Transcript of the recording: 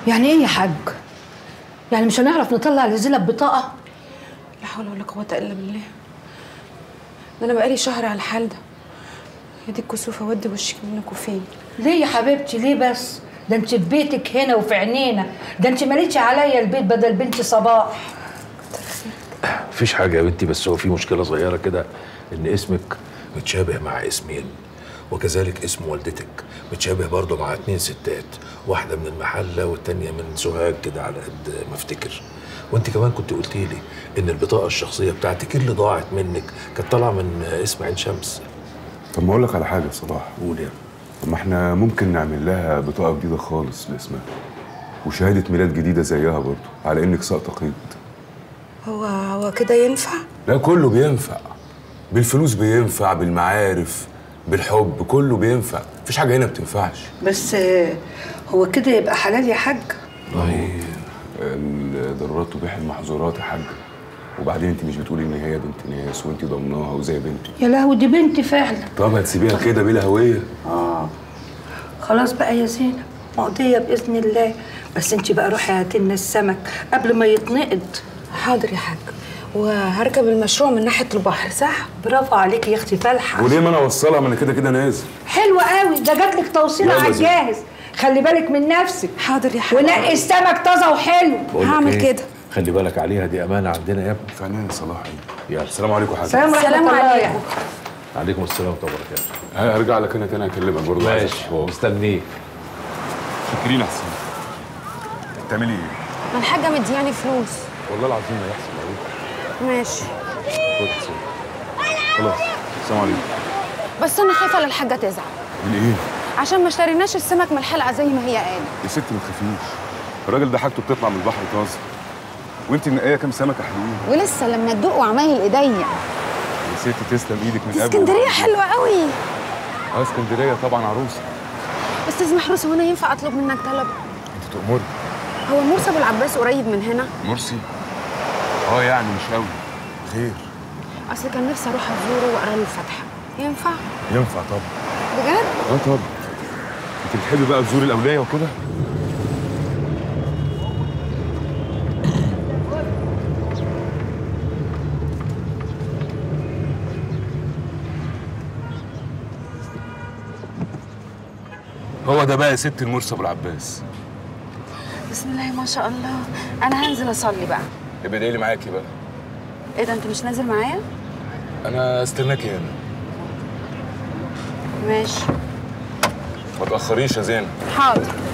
يعني ايه يا حاج يعني مش هنعرف نطلع لزينب بطاقه لا حول ولا قوة إلا بالله ده أنا بقالي شهر على الحال ده يا دي الكسوف أودي وشك منك وفين ليه يا حبيبتي ليه بس ده انت في بيتك هنا وفي عينينا ده انت ماليتش عليا البيت بدل بنتي صباح مفيش حاجة يا بنتي بس هو في مشكلة صغيرة كده إن اسمك متشابه مع اسمين وكذلك اسم والدتك متشابه برضه مع اتنين ستات واحدة من المحلة والتانية من سوهاج كده على قد ما افتكر وانت كمان كنت قلتي لي ان البطاقة الشخصية بتاعتك اللي ضاعت منك كانت طالعة من اسم عين شمس طب ما اقول لك على حاجه يا صلاح قول يا طب ما احنا ممكن نعمل لها بطاقه جديده خالص باسمها وشهاده ميلاد جديده زيها برضه على انك ساقطه قيد هو هو كده ينفع؟ لا كله بينفع بالفلوس بينفع بالمعارف بالحب كله بينفع مفيش حاجه هنا بتنفعش بس آه، هو كده يبقى حلال يا حاج والله الضرورات تبيح المحظورات يا حاج وبعدين انت مش بتقولي ان هي بنت ناس وانت ضمناها وزي بنتي يا لهوي دي بنتي فعلا طب هتسيبيها كده بلا هويه اه خلاص بقى يا زينب مقضية بإذن الله بس انت بقى روحي هاتي لنا السمك قبل ما يتنقض حاضر يا حاج وهركب المشروع من ناحية البحر صح؟ برافو عليكي يا اختي فالحة وليه ما انا اوصلها ما انا كده كده نازل حلوة قوي ده جات لك توصيل يلا على زينب. الجاهز خلي بالك من نفسك حاضر يا حاج ونقي السمك طازة وحلو بقول لك هعمل إيه؟ كده. خلي بالك عليها دي أمانة عندنا يا ابني فنان يا صلاح يلا السلام عليكم يا حاج سلام ورحمة سلام الله عليكم. يا عليكم السلام ورحمة الله وبركاته هرجع لك انا تاني اكلمك برضه ماشي هو مستنيك فاكرين احسن بتعملي ايه؟ ما الحاجة مدياني فلوس والله العظيم ما يحصل عليك ماشي خد يا سيدي. خلاص السلام عليكم بس أنا خايفة الحاجة تزعل من ايه؟ عشان ما اشتريناش السمك من الحلقة زي ما هي قالت يا ستي ما تخافيش الراجل ده حاجته بتطلع من البحر طازه وانت منقيه كام سمكه حلوين ولسه لما تدوق وعمايل ايديا يا ستي تسلم ايدك من دي قبل اسكندرية حلوة قوي اه اسكندريه طبعا عروسه استاذ محروس هو انا ينفع اطلب منك طلب انت تأمري هو مرسى ابو العباس قريب من هنا مرسي اه يعني مش قوي خير اصل كان نفسي اروح ازوره واقرا له الفاتحه ينفع ينفع طبعا بجد اه طبعا انت بتحبي بقى تزوري الاولياء وكده هو ده بقى يا ست المرسي ابو العباس بسم الله ما شاء الله انا هنزل اصلي بقى يبقى ادعي لي معاكي بقى ايه ده انت مش نازل معايا انا استناكي هنا ماشي ما تاخريش يا زينب حاضر